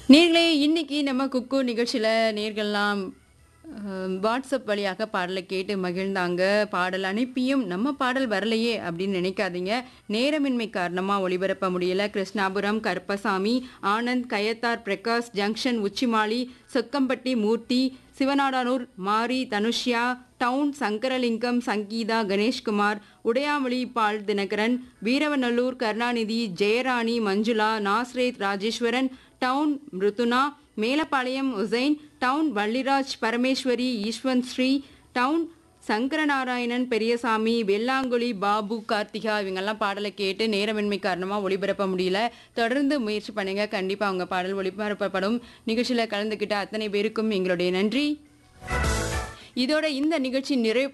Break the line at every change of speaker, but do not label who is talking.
நேர்களே இன்னைக்கு நம்ம குக்கு நிகழ்ச்சியில் நேர்கள்லாம் அஹ், வாட்ஸ்அப் வழியாக பாடலை கேட்டு மகிழ்ந்தாங்க பாடல் அனுப்பியும் நம்ம பாடல் வரலையே அப்படின்னு நினைக்காதீங்க நேரமின்மை காரணமாக ஒளிபரப்ப முடியல Krishnapuram Karuppasamy Anand Kayathar Prakash junction Uchimali Sokkampatti Murthy Sivanadanur Mari Dhanushya town Sankaralingam Sangeetha Ganeshkumar Udayamozhi Paul Dinakaran Veeravanallur Karunanidhi Jeyarani Manjula Nazareth Rajeswaran town Mridhuna Melapalayam Hussain town Valliraj Parameswari Eswanth Sri town Sankaranarayanan Periyasamy Vellankuzhi Babu Karthika இவங்கெல்லாம் பாடலை கேட்டு நேரமின்மை காரணமாக ஒளிபரப்ப முடியல தொடர்ந்து முயற்சி பண்ணுங்க கண்டிப்பாக அவங்க பாடல் ஒளிபரப்பப்படும் நிகழ்ச்சியில் கலந்துக்கிட்ட அத்தனை பேருக்கும் எங்களுடைய நன்றி இதோட இந்த நிகழ்ச்சி நிறைவு